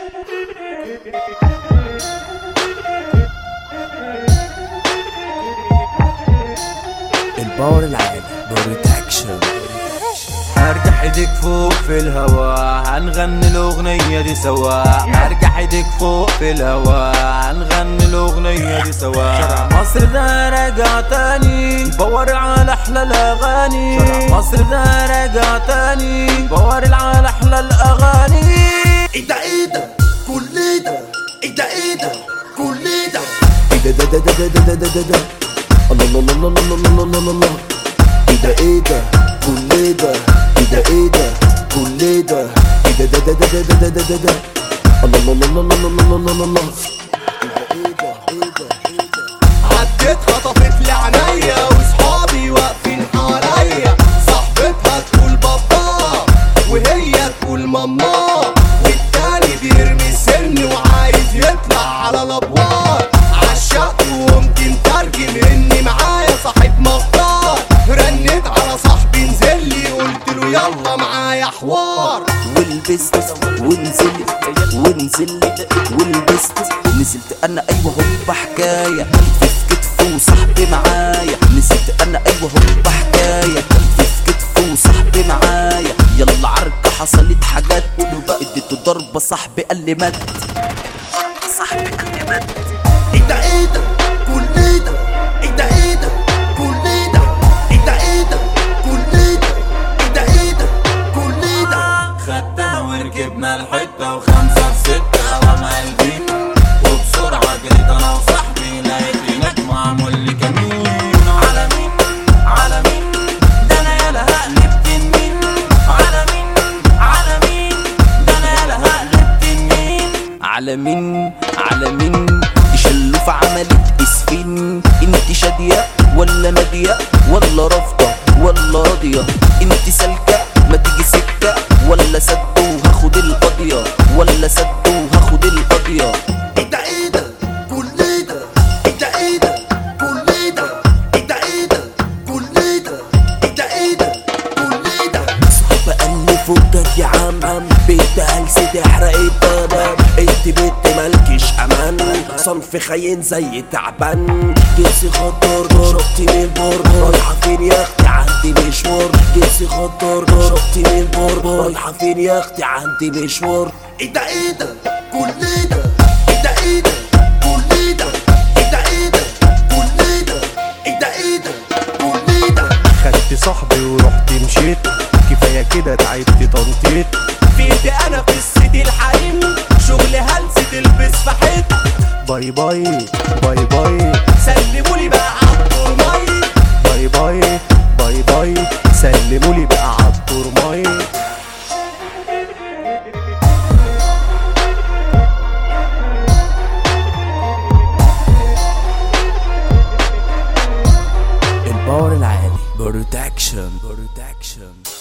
الباور العالي بروتكشن ارجع ايدك فوق في الهوا هنغني الاغنية دي سوا ارجع ايدك فوق في الهوا هنغني الاغنية دي سوا شرع مصر ده راجع تاني بور على احلى الاغاني شرع مصر ده راجع تاني بور على احلى الاغاني ايه ده ايه ده كل ده ايه ده ايه ده كل ده ايه ده ده ده ده ده ده ده ده ده الله الله الله الله الله الله الله الله ايه ده ايه ده كل ده ايه ده ايه ده كل ده ايه ده ده ده ده ده ده ده ده ده الله الله الله الله الله الله الله الله ايه ده ايه ده ايه ده عديت خطفت لي عينيا وصحابي واقفين حواليا صاحبتها تقول بابا وهي تقول ماما والتاني بيرمي سن وعايز يطلع على الابواب عشقت وقمت مترجم اني معايا صاحب مختار رنيت على صاحبي نزل لي قلت له يلا معايا حوار ولبست ونزلت ونزلت ولبست نزلت انا ايوه هوبا حكايه كتف في كتف وصاحبي معايا نزلت انا ايوه هوبا حكايه كتف في كتف وصاحبي معايا يلا عركه حصلت حاجات اديته ضربه صاحبي قال لي مات صاحبي قال لي مات ايه ده ايه ده كل ده ايه ده ايه ده كل ده ايه ده ايه ده كل ده ايه ده ايه ده كل ده خدتها وركبنا الحتة وخمسة في ستة وما البيت وبسرعة جريت أنا وصاحبي لقيت هناك معمول لي كمين على مين على مين ده أنا يالا هقلب تنين على مين على مين ده أنا يالا هقلب تنين على مين على مين دي شلوفة عملت اسفين انت شادية ولا نادية ولا رافضة ولا راضية انت سالكة ما تيجي سكة ولا سد وهاخد القضية ولا سد وهاخد القضية ايه ده ايه ده كل ده ايه ده ايه ده كل ده ايه ده ايه ده كل ده ايه ده ايه ده كل ده بقلب فكك يا عم عم بنت هلسة تحرق الدم انت بنت مالكش امان صنف خاين زي تعبان جنسي خطر شربتي من البر رايحة فين يا اختي عندي مشوار جنسي خطر شربتي من البر رايحة فين يا اختي عندي مشوار ايه ده ايه ده كل ده ايه ده ايه ده كل ده ايه ده ايه ده كل ده ايه ده ايه ده كل ده خدت صاحبي ورحت مشيت كفايه كده تعبت تنطيط فيت انا في السيدي الحريم شغل هلسة تلبس في حيط باي باي باي باي سلمولي بقى عالطرماي باي باي باي باي سلمولي بقى عالطرماي الباور العالي بروتكشن بروتكشن